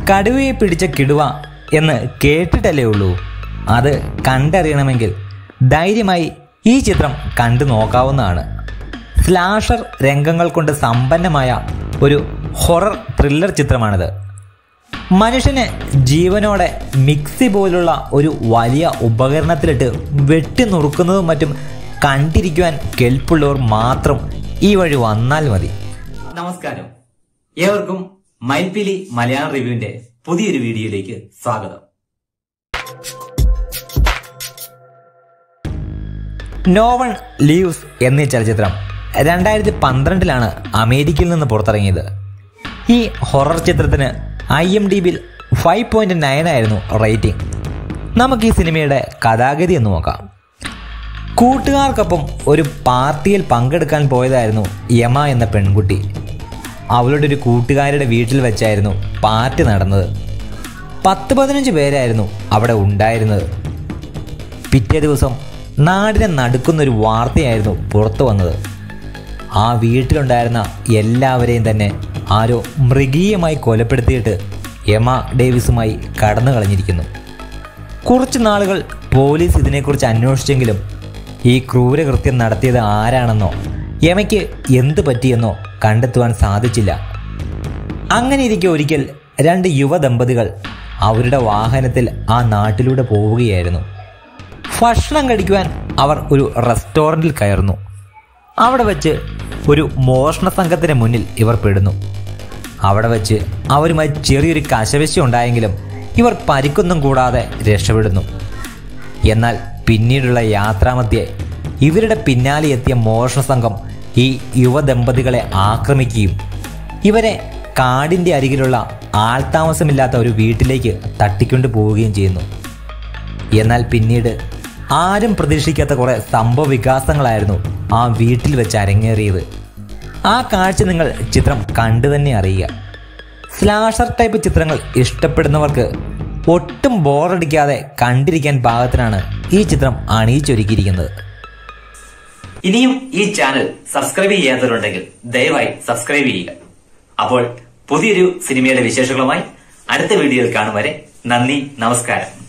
കടുവയെ പിടിച്ച കിടുവ എന്ന് കേട്ടിട്ടല്ലേ ഉള്ളൂ അത് കണ്ടറിയണമെങ്കിൽ ധൈര്യമായി ഈ ചിത്രം കണ്ടു നോക്കാവുന്നതാണ് സ്ലാഷർ രംഗങ്ങൾ കൊണ്ട് സമ്പന്നമായ ഒരു ഹൊറർ ത്രില്ലർ ചിത്രമാണിത് മനുഷ്യനെ ജീവനോടെ മിക്സി പോലുള്ള ഒരു വലിയ ഉപകരണത്തിലിട്ട് വെട്ടി നുറുക്കുന്നതും മറ്റും കണ്ടിരിക്കുവാൻ കെൽപ്പുള്ളവർ മാത്രം ഈ വഴി വന്നാൽ മതി നമസ്കാരം ഏവർക്കും മൈൽപിലി മലയാളം റിവ്യൂവിന്റെ പുതിയൊരു വീഡിയോയിലേക്ക് സ്വാഗതം നോ വൺ ലീവ്സ് എന്നീ ചലച്ചിത്രം രണ്ടായിരത്തി പന്ത്രണ്ടിലാണ് അമേരിക്കയിൽ നിന്ന് പുറത്തിറങ്ങിയത് ഈ ഹൊറർ ചിത്രത്തിന് I M D B five point nine ആയിരുന്നു റേറ്റിംഗ് നമുക്ക് ഈ സിനിമയുടെ കഥാഗതി എന്ന് നോക്കാം കൂട്ടുകാർക്കൊപ്പം ഒരു പാർട്ടിയിൽ പങ്കെടുക്കാൻ പോയതായിരുന്നു യമ എന്ന പെൺകുട്ടി അവളുടെ ഒരു കൂട്ടുകാരുടെ വീട്ടിൽ വെച്ചായിരുന്നു പാർട്ടി നടന്നത് പത്ത് പതിനഞ്ച് പേരായിരുന്നു അവിടെ ഉണ്ടായിരുന്നത് പിറ്റേ ദിവസം നാടിനെ നടുക്കുന്ന ഒരു വാർത്തയായിരുന്നു പുറത്തു വന്നത് ആ വീട്ടിലുണ്ടായിരുന്ന എല്ലാവരെയും തന്നെ ആരോ മൃഗീയമായി കൊലപ്പെടുത്തിയിട്ട് എമ ഡേവിസുമായി കടന്നു കളഞ്ഞിരിക്കുന്നു കുറച്ച് നാളുകൾ പോലീസ് ഇതിനെക്കുറിച്ച് അന്വേഷിച്ചെങ്കിലും ഈ ക്രൂരകൃത്യം നടത്തിയത് ആരാണെന്നോ യമയ്ക്ക് എന്ത് പറ്റിയെന്നോ കണ്ടെത്തുവാൻ സാധിച്ചില്ല അങ്ങനെ ഇരിക്കെ ഒരിക്കൽ രണ്ട് യുവദമ്പതികൾ അവരുടെ വാഹനത്തിൽ ആ നാട്ടിലൂടെ പോവുകയായിരുന്നു ഭക്ഷണം കഴിക്കുവാൻ അവർ ഒരു റെസ്റ്റോറൻറ്റിൽ കയറുന്നു അവിടെ വെച്ച് ഒരു മോഷണ സംഘത്തിന് മുന്നിൽ ഇവർ പെടുന്നു അവിടെ വെച്ച് അവരുമായി ചെറിയൊരു കശവശം ഉണ്ടായെങ്കിലും ഇവർ പരിക്കൊന്നും കൂടാതെ രക്ഷപ്പെടുന്നു എന്നാൽ പിന്നീടുള്ള യാത്രാമധ്യേ ഇവരുടെ പിന്നാലെ എത്തിയ മോഷണ സംഘം ഈ യുവദമ്പതികളെ ആക്രമിക്കുകയും ഇവരെ കാടിൻ്റെ അരികിലുള്ള ആൾതാമസമില്ലാത്ത ഒരു വീട്ടിലേക്ക് തട്ടിക്കൊണ്ടു പോവുകയും ചെയ്യുന്നു എന്നാൽ പിന്നീട് ആരും പ്രതീക്ഷിക്കാത്ത കുറെ സംഭവ വികാസങ്ങളായിരുന്നു ആ വീട്ടിൽ വെച്ച് അരങ്ങേറിയത് ആ കാഴ്ച നിങ്ങൾ ചിത്രം കണ്ടു തന്നെ അറിയുക സ്ലാഷർ ടൈപ്പ് ചിത്രങ്ങൾ ഇഷ്ടപ്പെടുന്നവർക്ക് ഒട്ടും ബോറടിക്കാതെ കണ്ടിരിക്കാൻ പാകത്തിനാണ് ഈ ചിത്രം അണിയിച്ചൊരുക്കിയിരിക്കുന്നത് ഇനിയും ഈ ചാനൽ സബ്സ്ക്രൈബ് ചെയ്യാത്തവരുണ്ടെങ്കിൽ ദയവായി സബ്സ്ക്രൈബ് ചെയ്യുക അപ്പോൾ പുതിയൊരു സിനിമയുടെ വിശേഷങ്ങളുമായി അടുത്ത വീഡിയോയിൽ കാണും വരെ നന്ദി നമസ്കാരം